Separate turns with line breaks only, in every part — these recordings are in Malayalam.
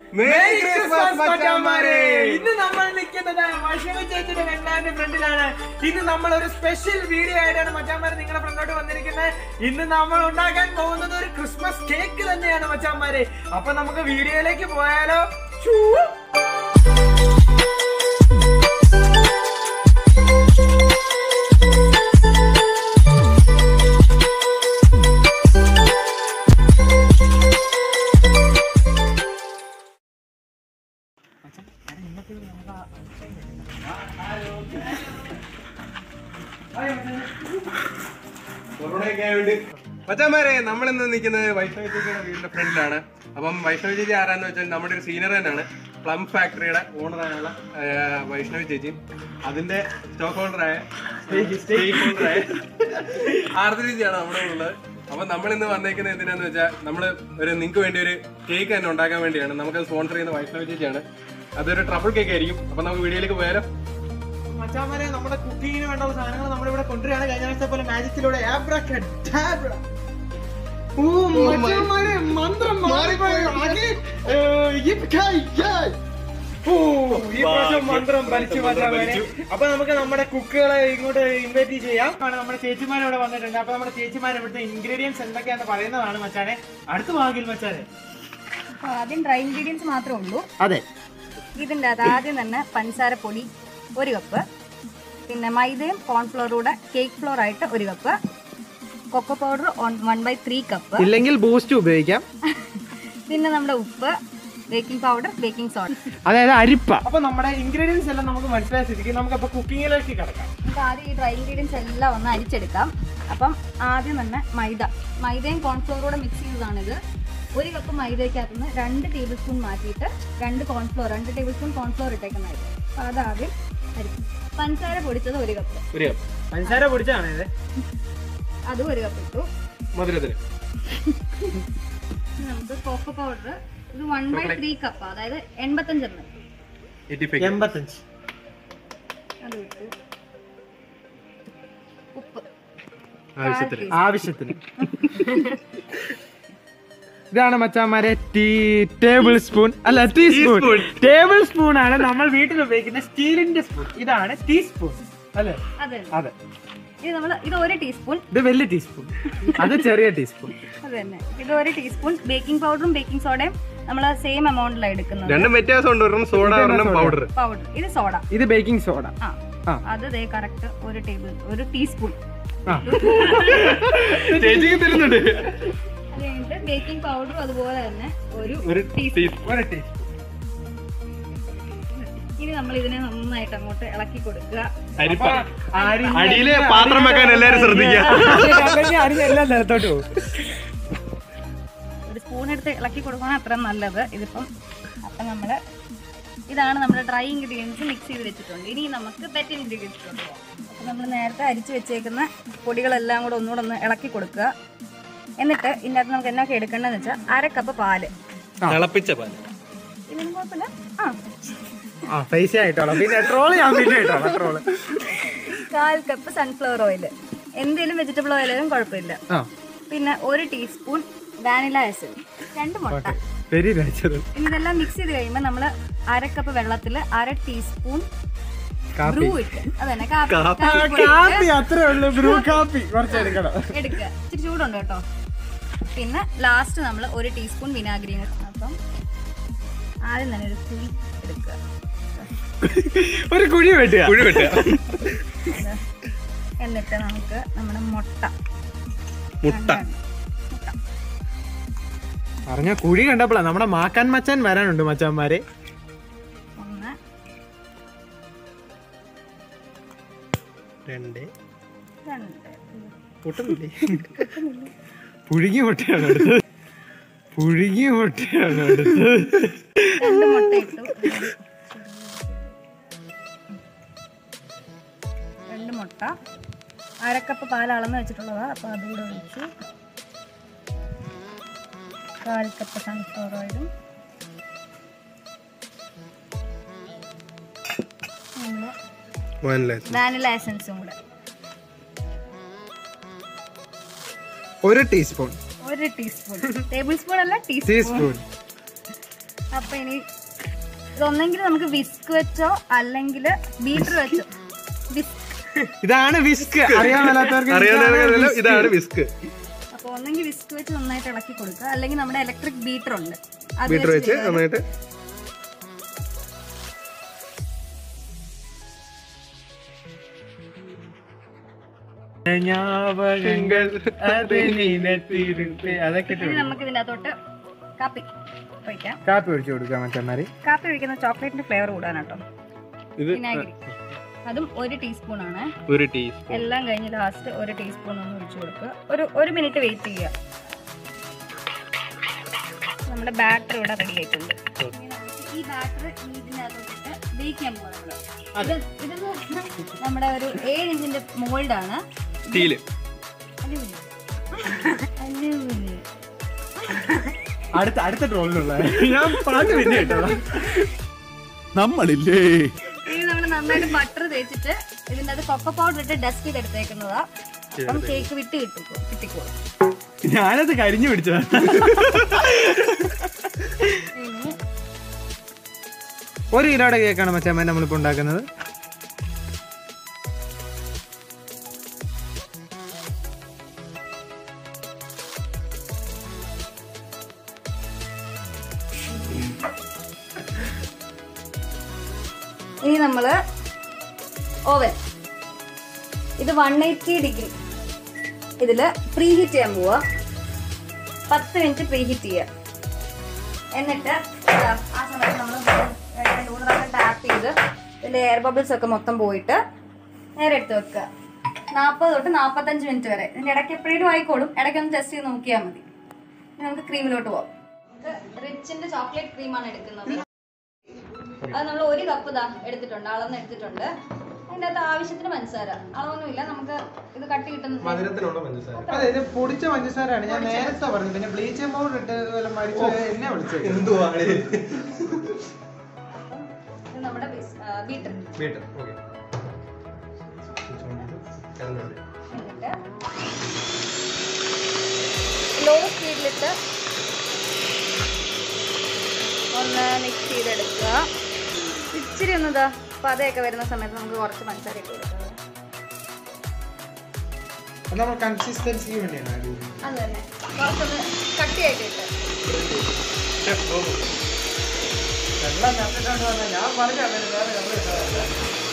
മേരി ക്രിസ്മസ് മച്ചാന്മാരെ
ഇന്ന് നമ്മൾ നിൽക്കുന്നത് വൈഷ്ണവി ചേച്ചിയുടെ വെള്ളാന്റെ ഫ്രണ്ടിലാണ് ഇന്ന് നമ്മൾ ഒരു സ്പെഷ്യൽ വീഡിയോ ആയിട്ടാണ് മച്ചാന്മാരെ നിങ്ങളുടെ ഫ്രണ്ടോട്ട് വന്നിരിക്കുന്നത് ഇന്ന് നമ്മൾ ഉണ്ടാക്കാൻ പോകുന്നത് ഒരു ക്രിസ്മസ് കേക്ക് തന്നെയാണ് മച്ചാന്മാരെ അപ്പൊ നമുക്ക് വീഡിയോയിലേക്ക് പോയാലോ ഷൂ.
കൊറോണയൊക്കെ ആയതുകൊണ്ട് മച്ചാന്മാരെ നമ്മൾ ഇന്ന് നിൽക്കുന്നത് വൈഷ്ണവ ചേച്ചിയുടെ വീടിന്റെ ഫ്രണ്ടിലാണ് അപ്പം വൈഷ്ണവ ചേച്ചി ആരാന്ന് വെച്ചാൽ നമ്മുടെ ഒരു സീനിയർ തന്നെയാണ് പ്ലം ഫാക്ടറിയുടെ ഓണറായുള്ള വൈഷ്ണവി ചേച്ചി അതിന്റെ സ്റ്റോക്ക് ഹോൾഡറായ സ്റ്റേക്ക് ഹോൾഡറായ ആർത്തി ചേച്ചിയാണ് നമ്മുടെ ഉള്ളത് അപ്പൊ നമ്മൾ ഇന്ന് വന്നേക്കുന്നത് എന്തിനാന്ന് വെച്ചാൽ നമ്മൾ ഒരു നിങ്ങൾക്ക് വേണ്ടി ഒരു കേക്ക് തന്നെ ഉണ്ടാക്കാൻ വേണ്ടിയാണ് നമുക്ക് സ്പോൺസർ ചെയ്യുന്ന വൈഷ്ണവ ചേച്ചിയാണ് അതൊരു ട്രബിൾ കേക്ക് ആയിരിക്കും അപ്പൊ നമുക്ക് വീഡിയോയിലേക്ക് പോയാലോ
മച്ചാന്മാരെ നമ്മുടെ കുക്കിങ്ങിന് വേണ്ട സാധനങ്ങൾ നമ്മളിവിടെ കൊണ്ടുവരികയാണ് കഴിഞ്ഞ ആഴ്ച പോലെ മാജിക്കിലൂടെ abracadabra. ഓ, മച്ചാന്മാരെ, മന്ത്രം മാറിപ്പോയി. ആകെ, ഏ, yippee-ki-yay. ഓ, ഈ പ്രാവശ്യം മന്ത്രം വലിച്ചു മച്ചാന്മാരെ അപ്പൊ നമുക്ക് നമ്മുടെ കുക്കുകളെ ഇങ്ങോട്ട് ഇൻവൈറ്റ് ചെയ്യാം ആണ് നമ്മുടെ ചേച്ചിമാർ ഇവിടെ വന്നിട്ടുണ്ട് അപ്പൊ നമ്മുടെ ചേച്ചിമാർ ഇവിടുത്തെ ഇൻഗ്രീഡിയൻസ് എന്തൊക്കെയാന്ന് പറയുന്നതാണ് മച്ചാനെ അടുത്ത ഭാഗിൽ മച്ചാനെ
അപ്പൊ ആദ്യം ഡ്രൈ ഇൻഗ്രീഡിയൻസ് മാത്രമേ ഉള്ളൂ
അതെ
ഇതിൻ്റെ അത് ആദ്യം തന്നെ പഞ്ചസാര പൊടി ഒരു കപ്പ് പിന്നെ മൈദയും കോൺഫ്ലോറും കൂടെ കേക്ക് ഫ്ലോർ ആയിട്ട് ഒരു cup cocoa powder one by three cup
ഇല്ലെങ്കിൽ ബൂസ്റ്റ് ഉപയോഗിക്കാം
പിന്നെ നമ്മുടെ ഉപ്പ് ബേക്കിംഗ് പൗഡർ ബേക്കിംഗ് സോഡ
അതായത് അരിപ്പ അപ്പൊ നമ്മുടെ ഇൻഗ്രീഡിയൻസ് എല്ലാം നമുക്ക് മനസ്സിലായ സ്ഥിതിക്ക് നമുക്ക് അപ്പൊ കുക്കിങ്ങിലേക്ക് കിടക്കാം
നമുക്ക് ആദ്യം ഈ ഡ്രൈ ഇൻഗ്രീഡിയൻസ് എല്ലാം ഒന്ന് അരിച്ചെടുക്കാം അപ്പം ആദ്യം തന്നെ മൈദ മൈദയും കോൺഫ്ലോറും കൂടെ മിക്സ് ചെയ്തതാണിത് ഒരു കപ്പ് മൈദയ്ക്കകത്ത് നിന്ന് രണ്ട് ടേബിൾ സ്പൂൺ മാറ്റിയിട്ട് രണ്ട് കോൺഫ്ലോർ രണ്ട് ടേബിൾ സ്പൂൺ കോൺഫ്ലോർ ഇട്ടേക്കുന്നതായിട്ട് അപ്പോൾ അതാദ്യം അരിക്കും പഞ്ചസാര പൊടിച്ചത് ഒരു കപ്പ്
ഒരു കപ്പ്
പഞ്ചസാര പൊടിച്ചാണ് ഇത്
അതും ഒരു കപ്പ് ഇട്ടു
മധുരത്തിന്
ഇനി നമുക്ക് കോക്കോ പൗഡർ ഇത് വൺ ബൈ ത്രീ കപ്പ് അതായത് എൺപത്തഞ്ച് എം എൽ
എയ്റ്റി ഫൈവ്
എൺപത്തഞ്ച്
അത് ഇട്ടു ഉപ്പ്
ആവശ്യത്തിന്
ആവശ്യത്തിന് ഇതാണ് മച്ചാന്മാരെ ടീ ടേബിൾ സ്പൂൺ അല്ല ടീസ്പൂൺ ടേബിൾ സ്പൂൺ ആണ് നമ്മൾ വീട്ടിൽ ഉപയോഗിക്കുന്ന സ്റ്റീലിന്റെ സ്പൂൺ ഇതാണ് ടീസ്പൂൺ അല്ലേ
അതെ
അതെ
ഇത് നമ്മൾ ഇത് ഒരു ടീസ്പൂൺ
ഇത് വലിയ ടീസ്പൂൺ അത് ചെറിയ ടീസ്പൂൺ
അത് തന്നെ ഇത് ഒരു ടീസ്പൂൺ ബേക്കിംഗ് പൗഡറും ബേക്കിംഗ് സോഡയും നമ്മൾ സെയിം എമൗണ്ടിലാണ് എടുക്കുന്നത്
രണ്ടും വ്യത്യാസം ഉണ്ട് ഒരെണ്ണം സോഡ ഒരെണ്ണം പൗഡർ
പൗഡർ ഇത് സോഡ
ഇത് ബേക്കിംഗ് സോഡ
ആ
ആ.
അത് ദേ കറക്റ്റ് ഒരു ടേബിൾ ഒരു ടീസ്പൂൺ
ആ
ചേച്ചിക്ക് തരുന്നുണ്ട്
അത് കഴിഞ്ഞിട്ട് ബേക്കിംഗ് പൗഡറും അതുപോലെ തന്നെ ഒരു
ഒരു
ടീസ്പൂൺ
ഒരു ടീസ്പൂൺ
ഇനി നമ്മൾ ഇതിനെ നന്നായിട്ട് അങ്ങോട്ട് ഇളക്കി കൊടുക്കുക
അരിപ്പ അടിയിലെ പാത്രം വെക്കാൻ എല്ലാരും ശ്രദ്ധിക്കുക
എല്ലാം നിലത്തോട്ട് പോകും
ഒരു സ്പൂൺ എടുത്ത് ഇളക്കി കൊടുക്കുകയാണ് അത്ര നല്ലത് ഇതിപ്പം അപ്പം നമ്മൾ ഇതാണ് നമ്മുടെ ഡ്രൈ ഇൻഗ്രീഡിയൻസ് മിക്സ് ചെയ്ത് വെച്ചിട്ടുണ്ട് ഇനി നമുക്ക് വെറ്റ് ഇൻഗ്രീഡിയൻസ് കൊണ്ടുപോകാം അപ്പം നമ്മൾ നേരത്തെ അരിച്ച് വെച്ചേക്കുന്ന പൊടികളെല്ലാം കൂടെ ഒന്നുകൂടെ ഒന്ന് ഇളക്കി കൊടുക്കുക എന്നിട്ട് ഇതിനകത്ത് നമുക്ക് എന്നൊക്കെ എടുക്കേണ്ടതെന്ന് വെച്ചാൽ അര കപ്പ് പാല്
തിളപ്പിച്ച പാല്
ഇതിനും കുഴപ്പമില്ല ആ
ആ പൈസ ആയിട്ടോളാം പിന്നെ ട്രോള് ഞാൻ പിന്നെ ആയിട്ടോളാം ട്രോള്
കാൽ കപ്പ് സൺഫ്ലവർ ഓയിൽ എന്തെങ്കിലും വെജിറ്റബിൾ ഓയിലും കുഴപ്പമില്ല
ആ
പിന്നെ ഒരു ടീസ്പൂൺ വാനില എസൻസ് രണ്ട് മുട്ട
വെരി നൈച്ചത്
ഇനി ഇതെല്ലാം മിക്സ് ചെയ്ത് കഴിയുമ്പോൾ നമ്മൾ അര കപ്പ് വെള്ളത്തിൽ അര ടീസ്പൂൺ
കാപ്പി
ബ്രൂ ഇട്ട് അതന്നെ കാപ്പി കാപ്പിപ്പൊടി
കാപ്പി അത്രേ ഉള്ളൂ ബ്രൂ കാപ്പി കുറച്ച് എടുക്കണം
ഇട്ട് എടുക്കുക ഇച്ചിരി ചൂടുണ്ട് കേട്ടോ പിന്നെ ലാസ്റ്റ് നമ്മൾ ഒരു ടീസ്പൂൺ വിനാഗിരിയും കൂടെ അപ്പം ആദ്യം തന്നെ ഒരു കുഴി എടുക്കുക
ഒരു കുഴി വെട്ടുക
കുഴി വെട്ടുക
ഇത്. എന്നിട്ട് നമുക്ക് നമ്മുടെ മുട്ട
മുട്ട
മുട്ട
പറഞ്ഞ കുഴി കണ്ടപ്പോഴാ നമ്മുടെ മാക്കാൻ മച്ചാൻ വരാനുണ്ട് മച്ചാന്മാരെ
ഒന്ന്
രണ്ട്
രണ്ട്
പൊട്ടുന്നില്ലേ പുഴുങ്ങി മുട്ടയാണ് അടുത്തത് പുഴുങ്ങി മുട്ടയാണ് അടുത്തത്
രണ്ട് മുട്ട ഇട്ടു രണ്ട് മുട്ട അരക്കപ്പ് പാൽ അളന്ന് വെച്ചിട്ടുള്ളതാ അപ്പൊ അതുകൂടെ ഒഴിച്ചു കാൽ കപ്പ് സൺഫ്ലവർ ഓയിലും വാനില എസൻസും കൂടെ
ഒരു ടീസ്പൂൺ
ഒരു ടീസ്പൂൺ ടേബിൾ സ്പൂൺ അല്ല ടീസ്പൂൺ
ടീസ്പൂൺ
അപ്പൊ ഇനി ഇതൊന്നെങ്കിൽ നമുക്ക് വിസ്ക് വെച്ചോ അല്ലെങ്കിൽ ബീറ്റർ വെച്ചോ വിസ്ക്
ഇതാണ് വിസ്ക് അറിയാൻ മേലാത്തവർക്ക്
അറിയാവുന്ന ഇതാണ് വിസ്ക്
അപ്പൊ ഒന്നെങ്കിൽ വിസ്ക് വെച്ച് നന്നായിട്ട് ഇളക്കി കൊടുക്കുക അല്ലെങ്കിൽ നമ്മുടെ ഇലക്ട്രിക് ബീറ്റർ ഉണ്ട് അത്
ബീറ്റർ വെച്ച്
ചെയ്താൽ
നന്നായിട്ട്
ഞാപകങ്ങൾ അതിനിനത്തിരുട്ട് അതൊക്കെ ഇട്ട്
ഇനി നമുക്ക് ഇതിന്റെ അകത്തോട്ട് കാപ്പി ഒഴിക്കാം
കാപ്പി ഒഴിച്ചു കൊടുക്കാം മച്ചന്മാര്
കാപ്പി ഒഴിക്കുന്ന ചോക്ലേറ്റിന്റെ ഫ്ലേവർ കൂടാനാട്ടോ
ഇത്
വിനാഗിരി അതും ഒരു ടീസ്പൂൺ ആണ്
ഒരു ടീസ്പൂൺ
എല്ലാം കഴിഞ്ഞ് ലാസ്റ്റ് ഒരു ടീസ്പൂൺ ഒന്ന് ഒഴിച്ചു കൊടുക്കുക ഒരു ഒരു മിനിറ്റ് വെയിറ്റ് ചെയ്യുക നമ്മുടെ ബാറ്റർ ഇവിടെ റെഡി ആയിട്ടുണ്ട് ഇനി നമുക്ക് ഈ ബാറ്റർ ഇതിനകത്തോട്ടിട്ട് ബേക്ക് ചെയ്യാൻ പോകുന്നത് ഇത് ഇതെന്ന് പറഞ്ഞാൽ നമ്മുടെ ഒരു ഏഴ് ഇഞ്ചിന്റെ മോൾഡാണ്
സ്റ്റീല്
അടിപൊളി അടിപൊളി
അടുത്ത അടുത്ത ട്രോളിലുള്ള ഞാൻ പാട്ട് പിന്നെ കേട്ടോ
നമ്മളില്ലേ
ഇനി നമ്മൾ നന്നായിട്ട് ബട്ടർ തേച്ചിട്ട് ഇതിൻ്റെ അത് കൊക്ക പൗഡർ ഇട്ട് ഡസ്റ്റ് ചെയ്തെടുത്തേക്കുന്നതാ അപ്പം കേക്ക് വിട്ട് കിട്ടിക്കോ കിട്ടിക്കോളും
ഞാനത് കരിഞ്ഞു പിടിച്ചതാ
ഇനി
ഒരു കിലോയുടെ കേക്കാണ് മച്ചാമ്മ നമ്മളിപ്പോ ഉണ്ടാക്കുന്നത്
ഇനി നമ്മൾ ഓവൻ ഇത് വൺ എയ്റ്റി ഡിഗ്രി ഇതിൽ പ്രീ ഹീറ്റ് ചെയ്യാൻ പോവാ പത്ത് മിനിറ്റ് പ്രീ ഹീറ്റ് ചെയ്യുക എന്നിട്ട് ഇതാ, ആ സമയത്ത് നമ്മൾ രണ്ട് മൂന്ന് പ്രാവശ്യം ടാപ്പ് ചെയ്ത് ഇതിൻ്റെ എയർ ബബിൾസ് ഒക്കെ മൊത്തം പോയിട്ട് നേരെ എടുത്ത് വെക്കുക നാൽപ്പത് തൊട്ട് നാൽപ്പത്തഞ്ച് മിനിറ്റ് വരെ ഇതിൻ്റെ ഇടയ്ക്ക് എപ്പോഴും ആയിക്കോളും ഇടയ്ക്കൊന്ന് ടെസ്റ്റ് ചെയ്ത് നോക്കിയാൽ മതി ഇനി നമുക്ക് ക്രീമിലോട്ട് പോവാം റിച്ചിൻ്റെ ചോക്ലേറ്റ് ക്രീമാണ് എടുക്കുന്നത് അത് നമ്മൾ ഒരു കപ്പ് ഇതാ എടുത്തിട്ടുണ്ട് അളന്ന് എടുത്തിട്ടുണ്ട് അതിൻ്റെ അകത്ത് ആവശ്യത്തിന് പഞ്ചസാര അളവൊന്നുമില്ല നമുക്ക് ഇത് കട്ടി കിട്ടുന്ന
മധുരത്തിനുള്ള പഞ്ചസാര
അതെ ഇത് പൊടിച്ച പഞ്ചസാരയാണ് ഞാൻ നേരത്തെ പറഞ്ഞു പിന്നെ ബ്ലീച്ചിങ് പൗഡർ ഇട്ട് വല്ല മരിച്ചു എന്നെ വിളിച്ചത്
എന്തുവാണ്
ഇത് നമ്മുടെ ബീറ്റർ
വീട്ട് ഓക്കെ
എന്നിട്ട് ലോ സ്പീഡിലിട്ട് ഒന്ന് മിക്സ് ചെയ്തെടുക്കുക ഇച്ചിരി ഒന്ന് ഇതാ പതയൊക്കെ വരുന്ന സമയത്ത് നമുക്ക് കുറച്ച് പഞ്ചസാര ഇട്ട് കൊടുക്കുക
അത് നമ്മൾ കൺസിസ്റ്റൻസിക്ക് വേണ്ടിയാണ് add ചെയ്യുന്നത്.
അത് തന്നെ കുറച്ചൊന്ന് കട്ടിയായിട്ട് ഇട്ട്
വെള്ളം തന്നിട്ടുണ്ട് പറഞ്ഞാ ഞാൻ പറഞ്ഞു അങ്ങനെ വേറെ വെള്ളം ഇട്ടതല്ല.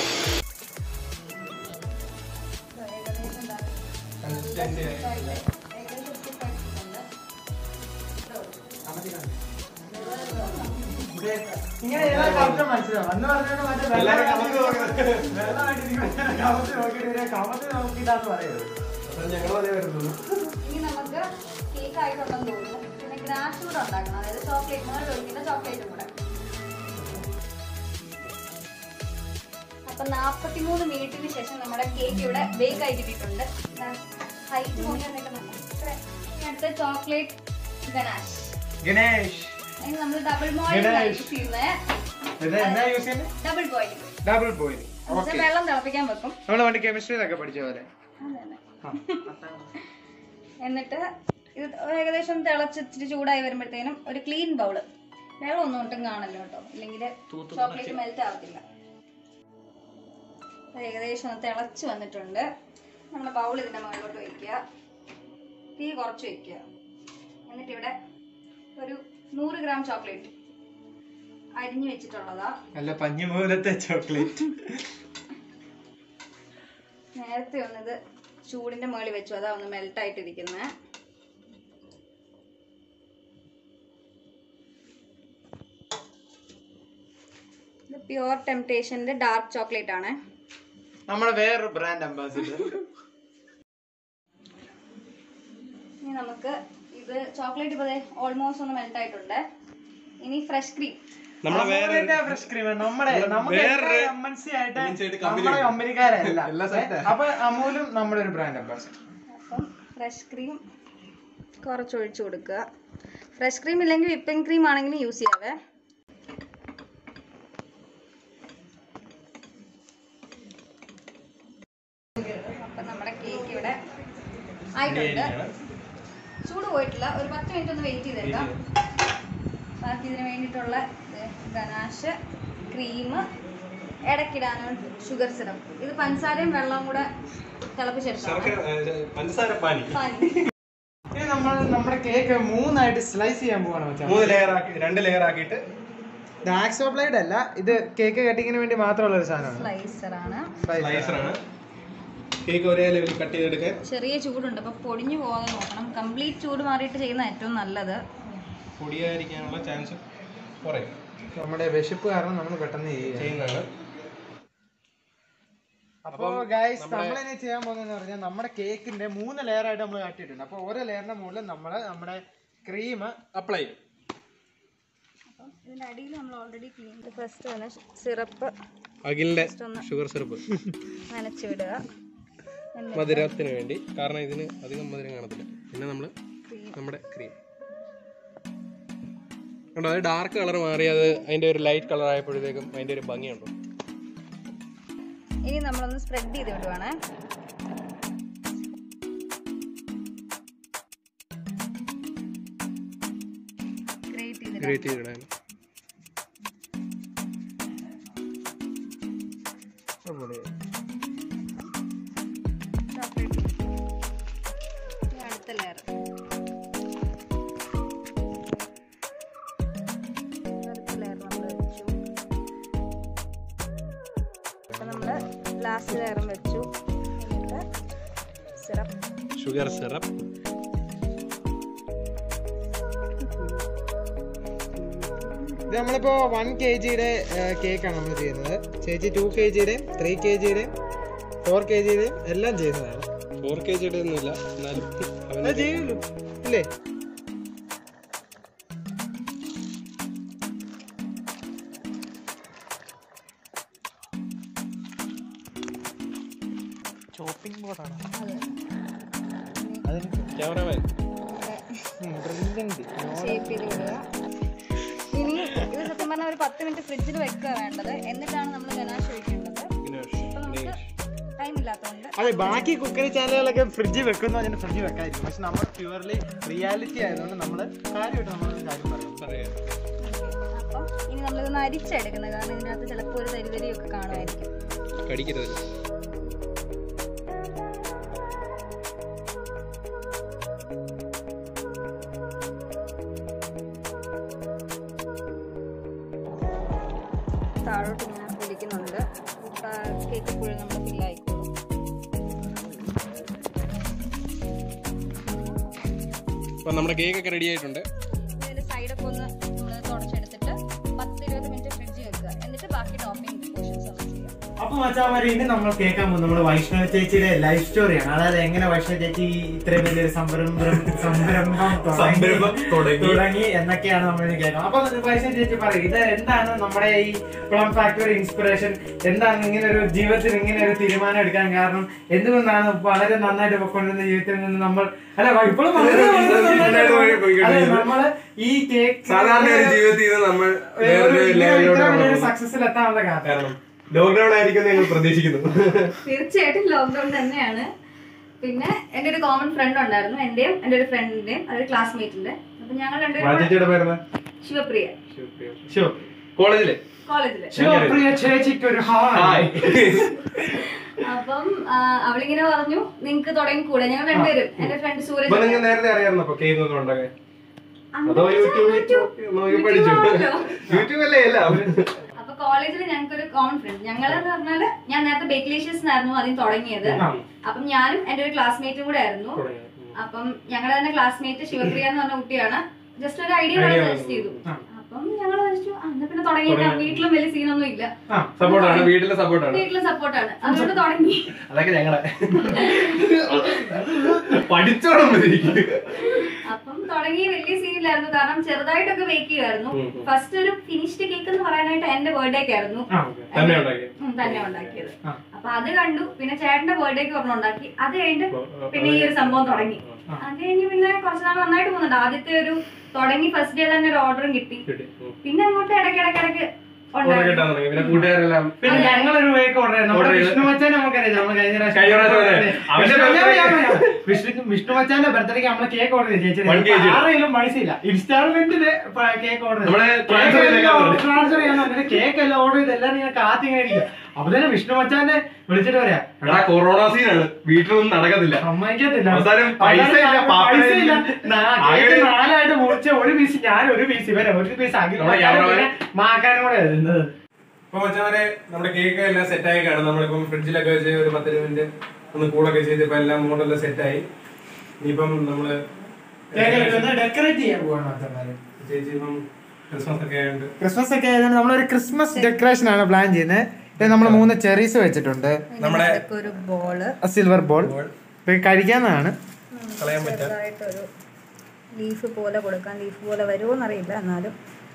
ഇങ്ങനെ ചെയ്താൽ correct മനസ്സിലാവും. അന്ന് പറഞ്ഞത് മറ്റേ വെള്ളം വെള്ളമായിട്ടിരിക്കുമ്പോ കമത്തി നോക്കിയിട്ട് ഇവരെ കമത്തി നോക്കിയിട്ടാന്ന് പറയുന്നത്.
ഞങ്ങൾ അതേ വരുന്നുള്ളൂ
ഇനി നമുക്ക് കേക്ക് ആയിട്ടുണ്ടെന്ന് തോന്നുന്നു പിന്നെ ഗ്രാഷ് കൂടെ ഉണ്ടാക്കണം അതായത് ചോക്ലേറ്റ് മുകളിൽ ഒഴിക്കുന്ന ചോക്ലേറ്റും കൂടെ അപ്പൊ നാപ്പത്തിമൂന്ന് മിനിറ്റിന് ശേഷം നമ്മുടെ കേക്ക് ഇവിടെ ബേക്ക് ആയി കിട്ടിയിട്ടുണ്ട് ഹൈറ്റ് നോക്കിയാൽ അടുത്ത ചോക്ലേറ്റ് ഗണാഷ്
ഗണേഷ്
അതിന് നമ്മൾ ഡബിൾ ബോയിലിംഗ്
ഗണേഷ്.
യൂസ് ചെയ്യുന്നത്
ഇത് എന്നാ യൂസ് ചെയ്യുന്നത്
double boiling
double boil okay
വെള്ളം തിളപ്പിക്കാൻ വെക്കും
നമ്മൾ പണ്ട് കെമിസ്ട്രിയിലൊക്കെ പഠിച്ച പോലെ
അതന്നെ. എന്നിട്ട് ഇത് ഏകദേശം തിളച്ച് ഇച്ചിരി ചൂടായി വരുമ്പോഴത്തേനും ഒരു ക്ലീൻ ബൗള് വെള്ളം ഒന്നും ഒട്ടും കാണല്ലോ കേട്ടോ ഇല്ലെങ്കിൽ ചോക്ലേറ്റ് മെൽറ്റ് ആവത്തില്ല അത് ഏകദേശം ഒന്ന് തിളച്ച് വന്നിട്ടുണ്ട് നമ്മുടെ ബൗൾ ഇതിന്റെ മുകളിലോട്ട് വയ്ക്കുക തീ കുറച്ച് വയ്ക്കുക എന്നിട്ട് ഇവിടെ ഒരു നൂറ് ഗ്രാം ചോക്ലേറ്റ് അരിഞ്ഞു വെച്ചിട്ടുള്ളതാ
നല്ല പഞ്ഞിമൂലത്തെ ചോക്ലേറ്റ്
നേരത്തെ ഒന്നിത് ചൂടിന്റെ മുകളിൽ വെച്ചു അതാ ഒന്ന് മെൽറ്റ് ആയിട്ടിരിക്കുന്നത് ഇത് പ്യുവർ ടെംപ്ടേഷന്റെ ഡാർക്ക് ചോക്ലേറ്റ് ആണ്
നമ്മുടെ വേറൊരു ബ്രാൻഡ് അംബാസിഡർ
ഇനി നമുക്ക് ഇത് ചോക്ലേറ്റ് ഇപ്പോൾ ഓൾമോസ്റ്റ് ഒന്ന് മെൽറ്റ് ആയിട്ടുണ്ട് ഇനി ഫ്രഷ് ക്രീം
നമ്മളെ വേറെ
ഫ്രഷ് ക്രീം നമ്മുടെ നമുക്ക്
വേറൊരു
MNC ആയിട്ട്
MNC ആയിട്ട് company
നമ്മുടെ
ഉണ്ട്.
കമ്പനിക്കാരല്ല
എല്ലാ set ആ.
അപ്പൊ അമൂലും നമ്മുടെ ഒരു ബ്രാൻഡ് അംബാസിഡർ
അപ്പം ഫ്രഷ് ക്രീം കുറച്ച് ഒഴിച്ചു കൊടുക്കുക ഫ്രഷ് ക്രീം ഇല്ലെങ്കിൽ വിപ്പിംഗ് ക്രീം ആണെങ്കിലും യൂസ് ചെയ്യാവേ അപ്പം നമ്മുടെ കേക്ക് ഇവിടെ ആയിട്ടുണ്ട് ചൂട് പോയിട്ടില്ല ഒരു പത്ത് മിനിറ്റ് ഒന്ന് വെയിറ്റ് ചെയ്തേക്കാം ബാക്കി ഇതിന് വേണ്ടിയിട്ടുള്ള ഗനാഷ് ക്രീം ഇടയ്ക്കിടാനും ഷുഗർ സിറപ്പ് ഇത് പഞ്ചസാരയും വെള്ളവും കൂടെ തിളപ്പിച്ചെടുക്കണം
പഞ്ചസാര പാനി
പാനി.
ഇനി നമ്മൾ നമ്മുടെ കേക്ക് മൂന്നായിട്ട് സ്ലൈസ് ചെയ്യാൻ പോവാണ് മച്ചാ
മൂന്ന് ലെയർ ആക്കി രണ്ട് ലെയർ ആക്കിയിട്ട്
ഇത് ആക്സോ ബ്ലേഡ് അല്ല ഇത് കേക്ക് കട്ടിങ്ങിന് വേണ്ടി മാത്രമുള്ള ഒരു സാധനമാണ്
സ്ലൈസറാണ്
സ്ലൈസറാണ് കേക്ക് ഒരേ ലെവലിൽ കട്ട് ചെയ്തെടുക്കാൻ
ചെറിയ ചൂടുണ്ട് അപ്പോൾ പൊടിഞ്ഞു പോകാതെ നോക്കണം കംപ്ലീറ്റ് ചൂട് മാറിയിട്ട് ചെയ്യുന്ന ഏറ്റവും നല്ലത്
പൊടിയായിരിക്കാനുള്ള ചാൻസ് കുറയും
നമ്മുടെ വിശപ്പ് കാരണം നമ്മൾ പെട്ടെന്ന് ചെയ്യുക
ചെയ്യുന്നതാണ്
അപ്പോൾ ഗൈസ് നമ്മളിനി ചെയ്യാൻ പോകുന്നതെന്ന് പറഞ്ഞാൽ നമ്മുടെ കേക്കിന്റെ മൂന്ന് ലെയർ ആയിട്ട് നമ്മൾ കട്ടിയിട്ടുണ്ട് അപ്പോൾ ഓരോ ലെയറിന്റെ മുകളിൽ നമ്മൾ നമ്മുടെ ക്രീം
അപ്ലൈ ചെയ്യും
അപ്പം ഇതിൻ്റെ അടിയിൽ നമ്മൾ ഓൾറെഡി ക്ലീൻ ഫസ്റ്റ് തന്നെ സിറപ്പ്
അഖിലിന്റെ
ഒന്ന്
ഷുഗർ സിറപ്പ്
നനച്ച് വിടുക എന്നിട്ട്
മധുരത്തിന് വേണ്ടി കാരണം ഇതിന് അധികം മധുരം കാണത്തില്ല പിന്നെ നമ്മൾ
cream.
നമ്മുടെ ക്രീം കണ്ടോ അത് ഡാർക്ക് കളർ മാറി അത് അതിന്റെ ഒരു ലൈറ്റ് കളർ ആയപ്പോഴത്തേക്കും അതിന്റെ ഒരു ഭംഗിയുണ്ടോ
ഇനി നമ്മളൊന്ന് സ്പ്രെഡ് ചെയ്ത് വിടുവാണ് ഗ്രേറ്റ് ചെയ്തിട്ട്
ഗ്രേറ്റ് ചെയ്തിടാൻ
separate ചെയ്തു. ഇനി അടുത്ത ലെയർ അടുത്ത ലെയർ നമ്മൾ വെച്ചു ഇപ്പം നമ്മൾ ലാസ്റ്റ് ലെയറും വെച്ചു എന്നിട്ട് സിറപ്പ്
ഷുഗർ സിറപ്പ്
ഇത് നമ്മളിപ്പോ വൺ കെ ജിയുടെ കേക്കാണ് നമ്മൾ ചെയ്യുന്നത് ചേച്ചി ടു കെ ജിയുടെയും ത്രീ കെ ജിയുടെയും ഫോർ കെ ജിയുടെയും എല്ലാം ചെയ്യുന്നതാണ്
ഫോർ കെ ജിയുടെ ഒന്നുമില്ല എന്നാലും അവന്
അത് ചെയ്യുള്ളൂ ഇല്ലേ ചോപ്പിംഗ് ബോർഡാണ്
അതെ
അതിന്
ക്യാമറമാൻ
ബ്രില്യൻറ്റ്
ഷേപ്പ് ചെയ്ത് വിടുക ഇനി ഇത് സത്യം പറഞ്ഞാൽ ഒരു പത്ത് മിനിറ്റ് ഫ്രിഡ്ജിൽ വെക്കുക വേണ്ടത് എന്നിട്ടാണ് നമ്മൾ ഗനാഷ് ഒഴിക്കേണ്ടത് ഇപ്പം നമുക്ക് ടൈം ഇല്ലാത്തതുകൊണ്ട്
അതെ ബാക്കി കുക്കറി ചാനലുകളൊക്കെ ഫ്രിഡ്ജിൽ വെക്കുന്ന പറഞ്ഞാൽ ഫ്രിഡ്ജിൽ വെക്കാതിരിക്കും പക്ഷെ നമ്മൾ പ്യുവർലി റിയാലിറ്റി ആയതുകൊണ്ട് നമ്മൾ കാര്യമായിട്ട് നമ്മളൊരു കാര്യം പറയും
പറയാം
അപ്പം ഇനി നമ്മളിതൊന്ന് അരിച്ചെടുക്കുന്നത് കാരണം ഇതിനകത്ത് ചിലപ്പോൾ ഒരു തരിതരിയൊക്കെ കാണുമായിരിക്കും
കടിക്കരുത്
താഴോട്ട് ഇങ്ങനെ പിടിക്കുന്നുണ്ട് കേക്ക് ഫുൾ നമ്മൾ ഫില്ലായിക്കോളും
അപ്പൊ നമ്മുടെ കേക്ക് ഒക്കെ റെഡി ആയിട്ടുണ്ട്
ഇതിന്റെ സൈഡൊക്കെ ഒന്ന് നമ്മൾ തുടച്ചെടുത്തിട്ട് പത്ത് ഇരുപത് മിനിറ്റ് ഫ്രിഡ്ജിൽ വെക്കുക എന്നിട്ട് ബാക്കി ടോപ്പിംഗ് പോർഷൻസ് നമ്മൾ ചെയ്യാം
അപ്പൊ മച്ചാമാരെ ഇനി നമ്മൾ കേൾക്കാൻ പോകുന്നത് നമ്മുടെ വൈഷ്ണവ ചേച്ചിയുടെ ലൈഫ് സ്റ്റോറിയാണ് അതായത് എങ്ങനെ വൈഷ്ണവ ചേച്ചി ഇത്രയും വലിയൊരു സംരംഭം സംരംഭം
സംരംഭം തുടങ്ങി.
തുടങ്ങി എന്നൊക്കെയാണ് നമ്മൾ ഇനി കേൾക്കാം അപ്പൊ വൈഷ്ണവ ചേച്ചി പറയും ഇത് എന്താണ് നമ്മുടെ ഈ പ്ലം ഫാക്ടറി ഇൻസ്പിറേഷൻ എന്താണ് ഇങ്ങനെ ഒരു ജീവിതത്തിൽ ഇങ്ങനെ ഒരു തീരുമാനം എടുക്കാൻ കാരണം എന്തുകൊണ്ടാണ് വളരെ നന്നായിട്ട് പൊക്കൊണ്ടിരുന്ന ജീവിതത്തിൽ നിന്ന് നമ്മൾ അല്ല ഇപ്പോഴും വളരെ നന്നായിട്ട് അതെ, നമ്മള് ഈ കേക്ക്
സാധാരണ ഒരു ജീവിതത്തിൽ ഇത് നമ്മൾ വേറൊരു ലെവലിലോട്ട്
സക്സസിൽ എത്താനുള്ള കാരണം
കാരണം ലോക്ക്ഡൌൺ ആയിരിക്കും ഞങ്ങൾ പ്രതീക്ഷിക്കുന്നു
തീർച്ചയായിട്ടും ലോക്ക്ഡൌൺ തന്നെയാണ് പിന്നെ എൻ്റെ ഒരു കോമൺ ഫ്രണ്ട് ഉണ്ടായിരുന്നു എന്റെയും എൻ്റെ ഒരു ഫ്രണ്ടിന്റെയും അതൊരു ക്ലാസ്മേറ്റിന്റെ അപ്പൊ ഞങ്ങൾ രണ്ടുപേരും
രാജേച്ചിയുടെ പേരെന്താ
ശിവപ്രിയ
ഷോ കോളേജിലെ
കോളേജില്
ശിവപ്രിയ ചേച്ചിക്ക് ഒരു ഹായ്
അപ്പം ആ, അവളിങ്ങനെ പറഞ്ഞു നിങ്ങക്ക് തുടങ്ങിക്കൂടെ ഞങ്ങൾ രണ്ടുപേരും എന്റെ ഫ്രണ്ട് സൂരജ്
അപ്പൊ നിങ്ങൾ നേരത്തെ അറിയാമായിരുന്നു അപ്പൊ കേക്ക് ഒക്കെ ഉണ്ടാക്കാൻ
അങ്ങനെ
അതോ യൂട്യൂബിൽ
യൂട്യൂബ്
നോക്കി പഠിച്ചു
ആണല്ലോ.
യൂട്യൂബ് അല്ലേ അല്ല
അപ്പൊ കോളേജിൽ ഞങ്ങൾക്ക് ഒരു കോമൺ ഫ്രണ്ട് ഞങ്ങൾ എന്ന് പറഞ്ഞാല് ഞാൻ നേരത്തെ ബേക്ക്ലേഷ്യസ് ആയിരുന്നു ആദ്യം തുടങ്ങിയത് അപ്പം ഞാനും എന്റെ ഒരു ക്ലാസ്മേറ്റും കൂടെ ആയിരുന്നു അപ്പം ഞങ്ങളുടെ തന്നെ ക്ലാസ്മേറ്റ് ശിവപ്രിയ എന്ന് പറഞ്ഞ കുട്ടിയാണ് ജസ്റ്റ് ഒരു ഐഡിയ സജസ്റ്റ് ചെയ്തു അപ്പം ഞങ്ങൾ വെച്ചു "ആ, എന്നാ പിന്നെ തുടങ്ങിയിട്ട് വീട്ടിലും വലിയ സീനൊന്നും ഇല്ല
സപ്പോർട്ടാണ് വീട്ടിലെ സപ്പോർട്ടാണ്
വീട്ടിലെ സപ്പോർട്ടാണ് അതുകൊണ്ട് തുടങ്ങി
അതൊക്കെ ഞങ്ങളെ പഠിച്ചോളം മതി
അപ്പം തുടങ്ങി വലിയ സീനില്ലായിരുന്നു കാരണം ചെറുതായിട്ടൊക്കെ ബേക്ക് ചെയ്യുമായിരുന്നു
ഉം, ഉം.
ഫസ്റ്റ് ഒരു ഫിനിഷ്ഡ് കേക്ക് എന്ന് പറയാനായിട്ട് എന്റെ ബർത്ത്ഡേക്ക് ആയിരുന്നു
തന്നെ ഉണ്ടാക്കി
ഉം, തന്നെ ഉണ്ടാക്കിയത്
ആ.
അപ്പൊ അത് കണ്ടു പിന്നെ ചേട്ടന്റെ ബർത്ത്ഡേക്ക് ഒരെണ്ണം ഉണ്ടാക്കി അത് കഴിഞ്ഞിട്ട് പിന്നെ ഈ ഒരു സംഭവം തുടങ്ങി അത് കഴിഞ്ഞ് പിന്നെ കുറച്ച് നാൾ നന്നായിട്ട് പോകുന്നുണ്ട് ആദ്യത്തെ ഒരു തുടങ്ങി ഫസ്റ്റ് ഡേ തന്നെ ഒരു ഓർഡറും കിട്ടി
കിട്ടി. ഉം.
പിന്നെ അങ്ങോട്ട് ഇടയ്ക്ക് ഇടയ്ക്ക് ഇടയ്ക്ക്
ഓർഡർ കിട്ടാൻ തുടങ്ങി പിന്നെ കൂട്ടുകാരെല്ലാം
പിന്നെ ഞങ്ങളൊരു വേക്ക് ഓർഡർ ചെയ്തു നമ്മുടെ
Order ചെയ്തു.
വിഷ്ണു മച്ചാൻ നമുക്കറിയാം നമ്മൾ കഴിഞ്ഞ പ്രാവശ്യം
കഴിഞ്ഞ പ്രാവശ്യം അതെ. അവന്റെ
വിഷ്ണു-
birthday-
ഞാൻ പറയാം, ഞാൻ പറയാം. വിഷ്ണു വിഷ്ണു മച്ചാന്റെ ബർത്ത്ഡേക്ക് നമ്മള് കേക്ക് ഓർഡർ ചെയ്തു
One kg.
ചേച്ചി ആരെങ്കിലും പൈസ ഇല്ല ഇൻസ്റ്റാൾമെന്റിന് കേക്ക് ഓർഡർ
നമ്മളെ transfer ചെയ്തേക്കാൻ പറഞ്ഞു.
ട്രാൻസ്ഫർ ചെയ്യാൻ പറഞ്ഞിട്ട് കേക്ക് എല്ലാം ഓർഡർ ചെയ്ത് എല്ലാരും ഇങ്ങനെ കാത്തിങ്ങനെ ഇരിക്കുക അപ്പൊ തന്നെ വിഷ്ണു മച്ചാനെ വിളിച്ചിട്ട് പറയാ
എടാ കൊറോണ സീനാണ് വീട്ടിലൊന്നും നടക്കത്തില്ല
സമ്മതിക്കത്തില്ല
അവസാനം പൈസ ഇല്ല,
അവസാനം
പാപ്പന്
പൈസ ഇല്ല നാ-
ആകെ
കേക്ക്
ഒരു-
നാലായിട്ട് മുറിച്ച ഒരു പീസ് ഞാൻ ഒരു പീസ് ഇവരെ ഒരു പീസ്
നമ്മളെ cameraman-
മാക്കാനും കൂടെ എഴുതുന്നത്
ഇപ്പൊ മച്ചാനെ നമ്മുടെ കേക്ക് എല്ലാം സെറ്റ് ആയി കാണും നമ്മളിപ്പം ഫ്രിഡ്ജിലൊക്കെ വെച്ച് ഒരു പത്ത് മിനിറ്റ് ഒന്ന് കൂളൊക്കെ ചെയ്ത് ഇപ്പൊ എല്ലാം മോഡെല്ലാം സെറ്റ് ആയി ഇനിയിപ്പം നമ്മള്
ഡെക്കറേറ്റ് ചെയ്യാൻ പോവാണ് മച്ചന്മാര്
ചേച്ചി ഇപ്പം ക്രിസ്മസ് ഒക്കെ ആയതുകൊണ്ട്
ക്രിസ്മസ് ഒക്കെ ആയതുകൊണ്ട് നമ്മളൊരു ക്രിസ്മസ് ഡെക്കറേഷൻ ആണ് പ്ലാൻ ചെയ്യുന്നത് ഇത് നമ്മൾ മൂന്ന് ചെറീസ് വെച്ചിട്ടുണ്ട്
നമ്മുടെ
ഒരു ബോള്
സിൽവർ ബോൾ കഴിക്കാവുന്നതാണ്
കളയാൻ പറ്റാ
ചെറുതായിട്ടൊരു ലീഫ് പോലെ കൊടുക്കാം ലീഫ് പോലെ വരുമോ എന്നറിയില്ല എന്നാലും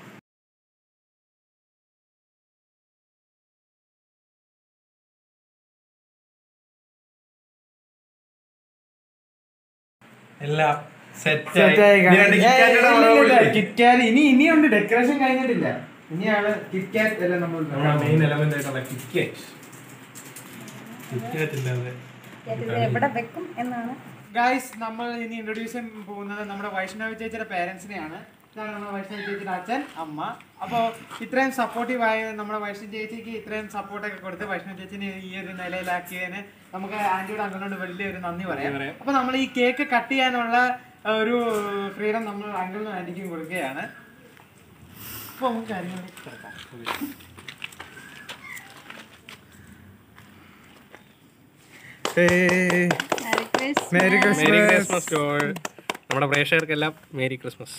എല്ലാം സെറ്റ്
Set ആയി കാണും. ഏ, ഇല്ല, ഇല്ല, ഇല്ല,
ആയി
കിറ്റ്കാറ്റ് ഇനി ഇനിയുണ്ട് ഡെക്കറേഷൻ കഴിഞ്ഞിട്ടില്ല ഇനിയാണ് കിറ്റ്കാറ്റ് എല്ലാം നമ്മൾ
നമ്മുടെ മെയിൻ എലമെന്റ് ആയിട്ടുള്ള കിറ്റ്കാറ്റ് കിറ്റ്കാറ്റ് ഇല്ലാതെ
ഇത് എവിടെ വെക്കും എന്നാണ്
ഗായ്സ് നമ്മൾ ഇനി ഇൻട്രൊഡ്യൂസ് ചെയ്യാൻ പോകുന്നത് നമ്മുടെ വൈഷ്ണവ ചേച്ചിയുടെ പേരൻസിനെയാണ് ഇതാണ് നമ്മുടെ വൈഷ്ണവ ചേച്ചിയുടെ അച്ഛൻ അമ്മ അപ്പോൾ ഇത്രയും സപ്പോർട്ടീവ് ആയ നമ്മുടെ വൈഷ്ണവ ചേച്ചിക്ക് ഇത്രയും സപ്പോർട്ടൊക്കെ കൊടുത്ത് വൈഷ്ണവ ചേച്ചിനെ ഈ ഒരു നിലയിലാക്കിയതിന് നമുക്ക് ആന്റിയുടെ അങ്കിളിനോട് വലിയൊരു നന്ദി പറയാം
പറയാം.
അപ്പോൾ നമ്മൾ ഈ കേക്ക് കട്ട് ചെയ്യാനുള്ള ആ, ഒരു ഫ്രീഡം നമ്മൾ അങ്കിളിനും ആന്റിക്കും കൊടുക്കുകയാണ് അപ്പോൾ നമുക്ക് കാര്യങ്ങളിലേക്ക് കിടക്കാം
merry Christmas
merry Christmas to all നമ്മുടെ പ്രേക്ഷകർക്കെല്ലാം മേരി ക്രിസ്മസ്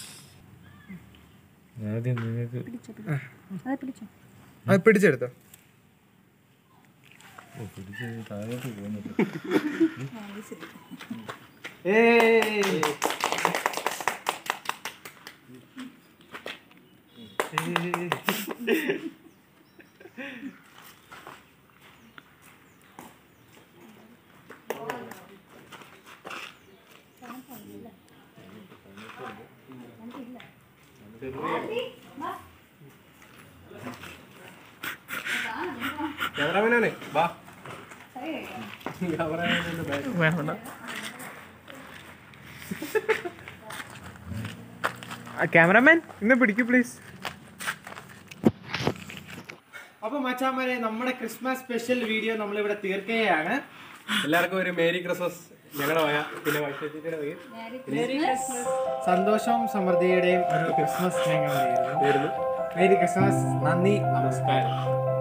അത് പിടിച്ചോ
അത് പിടിച്ചെടുത്തോ ഏയ്
ക്യാമറാമാനെ വാ ക്യാമറാമാനെ വേണ്ട
ക്യാമറമാൻ ഇന്ന് പിടിക്കൂ പ്ലീസ് അപ്പൊ മച്ചാമാരെ നമ്മുടെ ക്രിസ്മസ് സ്പെഷ്യൽ വീഡിയോ നമ്മൾ ഇവിടെ തീർക്കുകയാണ്
എല്ലാവർക്കും ഒരു മേരി ക്രിസ്മസ് ഞങ്ങളുടെ വക പിന്നെ വൈഷ്ണവത്തിന്റെ പേര്
മേരി ക്രിസ്മസ്
സന്തോഷവും സമൃദ്ധിയുടെയും ഒരു ക്രിസ്മസ് ഞങ്ങൾ നേരുന്നു
പേരുന്നു
മേരി ക്രിസ്മസ് നന്ദി നമസ്കാരം